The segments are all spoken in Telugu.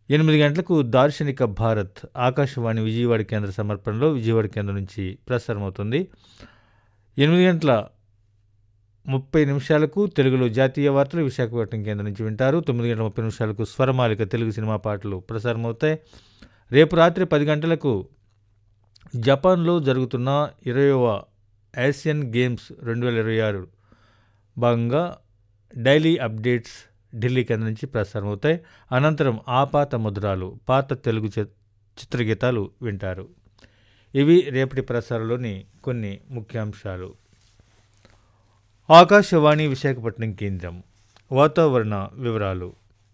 ఎనిమిది గంటలకు దార్శనిక భారత్ ఆకాశవాణి విజయవాడ కేంద్ర సమర్పణలో విజయవాడ కేంద్రం నుంచి ప్రసారమవుతుంది ఎనిమిది గంటల ముప్పై నిమిషాలకు తెలుగులో జాతీయ వార్తలు విశాఖపట్నం కేంద్రం నుంచి వింటారు తొమ్మిది గంటల ముప్పై నిమిషాలకు స్వరమాలిక తెలుగు సినిమా పాటలు ప్రసారమవుతాయి రేపు రాత్రి పది గంటలకు జపాన్లో జరుగుతున్న ఇరవైవ ఏషియన్ గేమ్స్ రెండు వేల ఇరవై ఆరు భాగంగా డైలీ అప్డేట్స్ ఢిల్లీ కేంద్రం నుంచి ప్రసారం అవుతాయి అనంతరం ఆ పాత ముద్రాలు పాత తెలుగు చి- చిత్రగీతాలు వింటారు ఇవి రేపటి ప్రసారంలోని కొన్ని ముఖ్యాంశాలు ఆకాశవాణి విశాఖపట్నం కేంద్రం వాతావరణ వివరాలు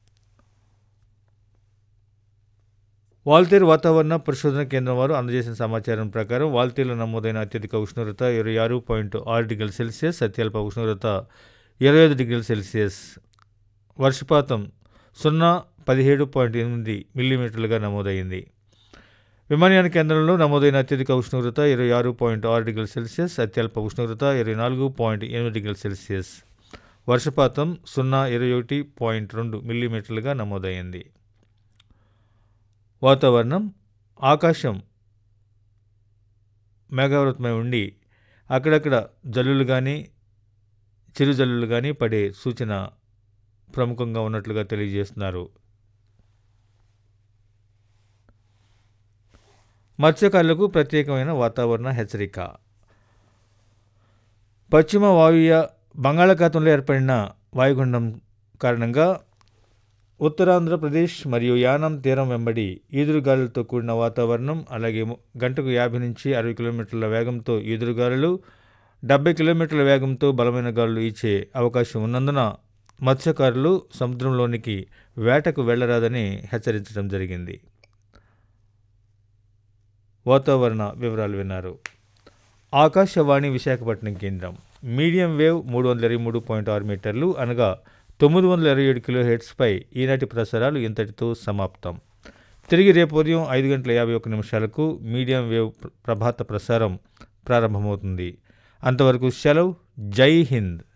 వాల్తేరు వాతావరణ పరిశోధన కేంద్రం వారు అందజేసిన సమాచారం ప్రకారం వాల్తేరులో నమోదైన అత్యధిక ఉష్ణోగ్రత ఇరవై ఆరు పాయింట్ ఆరు డిగ్రీల సెల్సియస్ అత్యల్ప ఉష్ణోగ్రత ఇరవై ఐదు డిగ్రీల సెల్సియస్ వర్షపాతం సున్నా పదిహేడు పాయింట్ ఎనిమిది మిల్లీమీటర్లుగా నమోదైంది విమానయాన కేంద్రంలో నమోదైన అత్యధిక ఉష్ణోగ్రత ఇరవై ఆరు పాయింట్ ఆరు డిగ్రీల సెల్సియస్ అత్యల్ప ఉష్ణోగ్రత ఇరవై నాలుగు పాయింట్ ఎనిమిది డిగ్రీల సెల్సియస్ వర్షపాతం సున్నా ఇరవై ఒకటి పాయింట్ రెండు మిల్లీమీటర్లుగా నమోదైంది వాతావరణం ఆకాశం మేఘావృతమై ఉండి అక్కడక్కడ జల్లులు కానీ చిరు జల్లులు కానీ పడే సూచన ప్రముఖంగా ఉన్నట్లుగా తెలియజేస్తున్నారు మత్స్యకారులకు ప్రత్యేకమైన వాతావరణ హెచ్చరిక పశ్చిమ వాయువ్య బంగాళాఖాతంలో ఏర్పడిన వాయుగుండం కారణంగా ఉత్తరాంధ్రప్రదేశ్ మరియు యానం తీరం వెంబడి ఈదురుగాలులతో కూడిన వాతావరణం అలాగే ము- గంటకు యాభై నుంచి అరవై కిలోమీటర్ల వేగంతో ఈదురుగాలులు డెబ్బై కిలోమీటర్ల వేగంతో బలమైన గాలులు ఇచ్చే అవకాశం ఉన్నందున మత్స్యకారులు సముద్రంలోనికి వేటకు వెళ్లరాదని హెచ్చరించడం జరిగింది వాతావరణ వివరాలు విన్నారు ఆకాశవాణి విశాఖపట్నం కేంద్రం మీడియం వేవ్ మూడు వందల ఇరవై మూడు పాయింట్ ఆరు మీటర్లు అనగా తొమ్మిది వందల ఇరవై ఏడు కిలో హెడ్స్పై ఈనాటి ప్రసారాలు ఇంతటితో సమాప్తం తిరిగి రేపు ఉదయం ఐదు గంటల యాభై ఒక్క నిమిషాలకు మీడియం వేవ్ ప్ర- ప్రభాత ప్రసారం ప్రారంభమవుతుంది అంతవరకు సెలవు జై హింద్